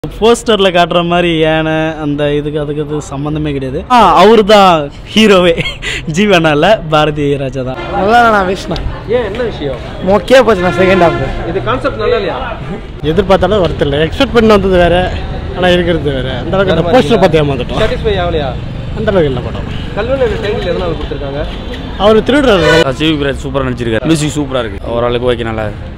போஸ்டரில் காட்டுற மாதிரி யானை அந்த இதுக்கு அதுக்கு அது சம்மந்தமே கிடையாது ஆ அவர் தான் ஹீரோவே ஜீவனால பாரதி ராஜா தான் நல்லா நான் பேசினேன் ஏன் என்ன விஷயம் மொக்கையா போச்சு நான் செகண்ட் ஹாஃப் இது கான்செப்ட் நல்லா இல்லையா எதிர்பார்த்தாலும் வரத்தில்லை எக்ஸ்பெக்ட் பண்ணி வந்தது வேற ஆனால் இருக்கிறது வேற அந்த அளவுக்கு அந்த போஸ்டர் பார்த்து ஏமாந்துட்டோம் சாட்டிஸ்ஃபை ஆகலையா அந்த அளவுக்கு இல்லை படம் கல்வன் டைட்டில் எதனால கொடுத்துருக்காங்க அவர் திருடுறாரு சிவிபிராஜ் சூப்பராக நடிச்சிருக்காரு மியூசிக் சூப்பராக இருக்குது ஓரளவுக்கு ஓகே நல்லா இருக்கு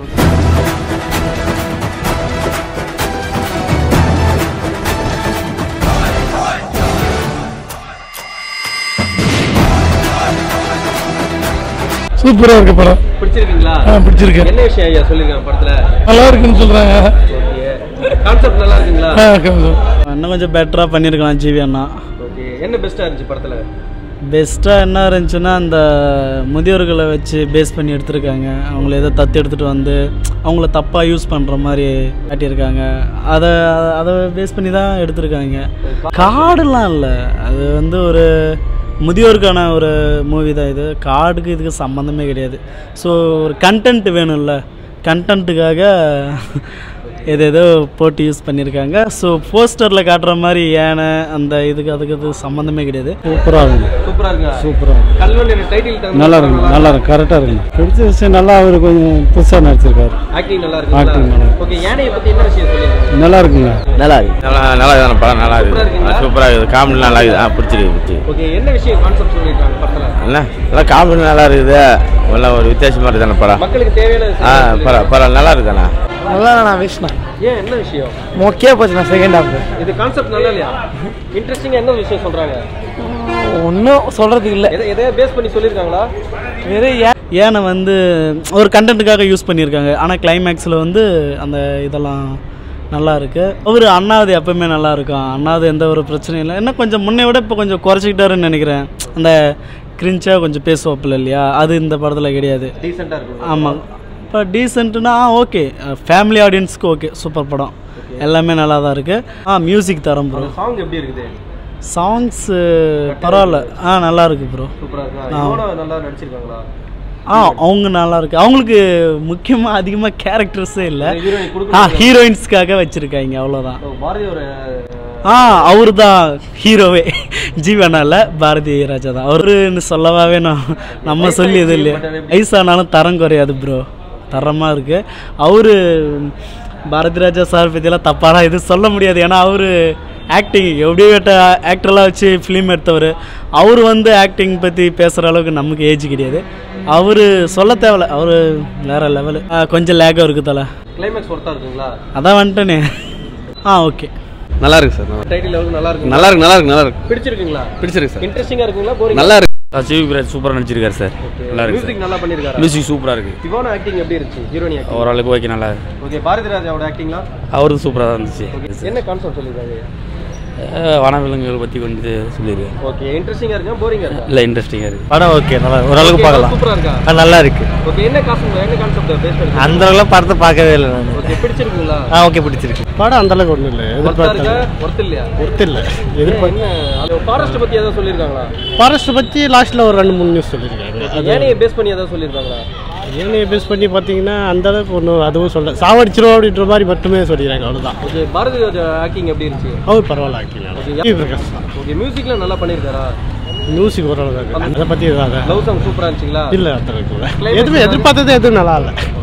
சூப்பராக இருக்கு படம் பிடிச்சிருக்கீங்களா பிடிச்சிருக்கு என்ன விஷயம் ஐயா சொல்லிருக்காங்க படத்துல நல்லா இருக்குன்னு சொல்கிறாங்க ஓகே கான்செப்ட் நல்லா இருக்குங்களா இன்னும் கொஞ்சம் பெட்டராக பண்ணியிருக்கலாம் ஜிவி அண்ணா ஓகே என்ன பெஸ்டா இருந்துச்சு படத்துல பெஸ்ட்டாக என்ன இருந்துச்சுன்னா அந்த முதியோர்களை வச்சு பேஸ் பண்ணி எடுத்திருக்காங்க அவங்கள ஏதோ தத்து எடுத்துகிட்டு வந்து அவங்கள தப்பாக யூஸ் பண்ணுற மாதிரி காட்டியிருக்காங்க அதை அதை பேஸ் பண்ணி தான் எடுத்திருக்காங்க காடுலாம் இல்லை அது வந்து ஒரு முதியோருக்கான ஒரு மூவி தான் இது காடுக்கு இதுக்கு சம்மந்தமே கிடையாது ஸோ ஒரு கண்டென்ட் வேணும்ல கண்டென்ட்டுக்காக எது ஏதோ போட்டு யூஸ் பண்ணியிருக்காங்க ஸோ போஸ்டரில் காட்டுற மாதிரி யானை அந்த இதுக்கு அதுக்கு அது சம்மந்தமே கிடையாது சூப்பராக இருக்கும் சூப்பரா இருக்கா சூப்பராக கல்வன் டைட்டில் நல்லா இருக்கும் நல்லா இருக்கும் கரெக்டாக இருக்குண்ணா பிடிச்ச விஷயம் நல்லா அவர் கொஞ்சம் புதுசாக நடிச்சிருக்காரு ஆக்டிங் நல்லா Acting நல்லா இருக்குங்களா இருக்கு. ஓகே யானையை பத்தி என்ன விஷயம் சொல்லிருக்காங்க நல்லா இருக்குங்க நல்லா இருக்கு நல்லா நல்லா இருக்குது படம் நல்லா சூப்பரா இருக்குங்களா? இருக்குது சூப்பராக இருக்குது காமெடி நல்லா இருக்குது ஆ பிடிச்சிருக்கு பிடிச்சிருக்கு ஓகே என்ன விஷயம் கான்செப்ட் சொல்லிருக்காங்க படத்துல என்ன நல்லா காமெடி நல்லா இருக்குது எல்லாம் ஒரு வித்தியாசமா இருக்குதானே படம் மக்களுக்கு தேவையான ஆ விஷயம் பரவ பரவாயில்ல நல்லா இருக்குதாண்ணா நல்லா நான் பேசினேன் ஏன் என்ன விஷயம் மொக்கையா போச்சு நான் செகண்ட் ஹாஃப் இது கான்செப்ட் நல்லா இல்லையா இன்ட்ரெஸ்டிங்கா என்ன விஷயம் சொல்றாங்க ஒன்றும் சொல்றதுக்கு இல்லை எதை எதையா பேஸ் பண்ணி சொல்லிருக்காங்களா வெறும் ஏன் ஏனை வந்து ஒரு கண்டென்ட்டுக்காக யூஸ் பண்ணியிருக்காங்க ஆனால் கிளைமேக்ஸில் வந்து அந்த இதெல்லாம் நல்லா இருக்கு அவர் அண்ணாவது எப்பவுமே நல்லா இருக்கும் அண்ணாவது எந்த ஒரு பிரச்சனையும் இல்லை என்ன கொஞ்சம் முன்னை விட இப்போ கொஞ்சம் குறைச்சிக்கிட்டாருன்னு நினைக்கிறேன் அந்த கிரிஞ்சாக கொஞ்சம் பேசுவாப்பில் இல்லையா அது இந்த படத்தில் கிடையாது டீசெண்டா இருக்கும் ஆமாம் இப்போ டீசென்ட்னா ஓகே ஃபேமிலி ஆடியன்ஸ்க்கு ஓகே சூப்பர் படம் எல்லாமே நல்லா தான் இருக்குது ஆ மியூசிக் தரம் ப்ரோ சாங் எப்படி இருக்குது சாங்ஸு பரவாயில்ல ஆ நல்லா இருக்கு ப்ரோ சூப்பரா இருக்கா இதோட நல்லா நடிச்சிருக்காங்களா ஆ அவங்க நல்லா இருக்கு அவங்களுக்கு முக்கியமாக அதிகமாக கேரக்டர்ஸே இல்லை ஹீரோயின் ஆ கொடுக்க ஹீரோயின்ஸ்க்காக வச்சுருக்காங்க அவ்வளோதான் பாரதி ஒரு ஆ அவர் தான் ஹீரோவே ஜீவனால பாரதி ராஜா தான் அவருன்னு சொல்லவா வேணும் நம்ம சொல்லி எதுவும் இல்லையா வயசானாலும் தரம் குறையாது ப்ரோ தரமாக இருக்கு அவரு பாரதி ராஜா சார் பற்றியெல்லாம் தப்பாலாம் எதுவும் சொல்ல முடியாது ஏன்னா அவர் ஆக்டிங் எப்படியோ ஆக்டர்லாம் வச்சு ஃபிலிம் எடுத்தவர் அவர் வந்து ஆக்டிங் பற்றி பேசுகிற அளவுக்கு நமக்கு ஏஜ் கிடையாது அவர் சொல்ல தேவையில்ல அவர் வேற லெவலு கொஞ்சம் லேக்காக இருக்குது தலை கிளைமேக்ஸ் ஒர்த்தா இருக்குங்களா அதான் வந்துட்டேனே ஆ ஓகே நல்லா இருக்கு சார் டைட்டில் எவ்வளவு நல்லா இருக்கு நல்லா இருக்கு நல்லா இருக்கு நல்லா இருக்கு பிடிச்சிருக்குங்களா பிடிச்சிருக்கு சார் இன்ட்ரெஸ்டிங்கா இருக்குங்களா போரிங் நல்லா இருக்கு சிவிபிராஜ் சூப்பராக நடிச்சிருக்காரு சார் நல்லா இருக்கு மியூசிக் நல்லா பண்ணிருக்காரு மியூசிக் சூப்பராக இருக்குது சிவான ஆக்டிங் எப்படி இருந்துச்சு ஹீரோனி ஆக்டிங் ஓரளவுக்கு ஓகே நல்லா இருக்கு ஓகே பாரதி ராஜாவோட ஆக்டிங்லாம் அவருக்கு சூப்பராக தான் இருந்துச்சு என்ன கான்செப்ட் சொல்லிருக்காங்க அஹ் வனவிலங்குகள் பற்றி கொஞ்சம் சொல்லியிருக்கேன் ஓகே இன்ட்ரெஸ்டிங்கா இருக்கா போரிங்கா இருக்கா இல்லை இன்ட்ரெஸ்டிங்காக இருக்குது படம் ஓகே நல்லா ஓரளவுக்கு பார்க்கலாம் சூப்பரா இருக்கா ஆ, நல்லா இருக்கு ஓகே என்ன கான்செப்ட் என்ன கான்செப்ட் பேஸ் பண்ணி அந்த அளவுக்குலாம் படத்தை பார்க்கவே இல்லை நான் ஓகே பிடிச்சிருக்குங்களா ஆ ஓகே பிடிச்சிருக்கு படம் அந்த அளவுக்கு ஒன்றும் இல்லை ஒர்த்தா இருக்கா எதிர்பார்த்தா ஒர்த் இல்லையா ஒர்த்து இல்லை ஏன் எதிர்பார்த்து என்ன அது ஃபாரஸ்ட் பத்தி ஏதாவது சொல்லிருக்காங்களா ஃபாரஸ்ட் பற்றி லாஸ்ட்டில் ஒரு ரெண்டு மூணு நியூஸ் சொல்லியிருக்காங்க அது ஏனையை பேஸ் பண்ணி ஏதாவது சொல்லிருக்காங்களா ஏனையை பேஸ் பண்ணி பார்த்தீங்கன்னா அந்த அளவுக்கு ஒன்றும் அதுவும் சொல்ல சாவடிச்சிரும் அப்படின்ற மாதிரி மட்டுமே சொல்லிடுறாங்க அவ்வளோதான் ஓகே பாரதி ராஜா ஆக்டிங் எப்படி இருந்துச்சு அவர் பரவாயில்ல ஆக்கிங்க பிரகாஷ் தான் ஓகே மியூசிக்ல நல்லா பண்ணிருக்காரா மியூசிக் ஓரளவு தான் இருக்கு. அதை பற்றி இதாக லவ் சாங் சூப்பரா இருந்துச்சுங்களா இல்லை அந்த அளவுக்கு இல்லை. எதுவுமே எதிர்பார்த்தது எதுவும் நல்லா இல்லை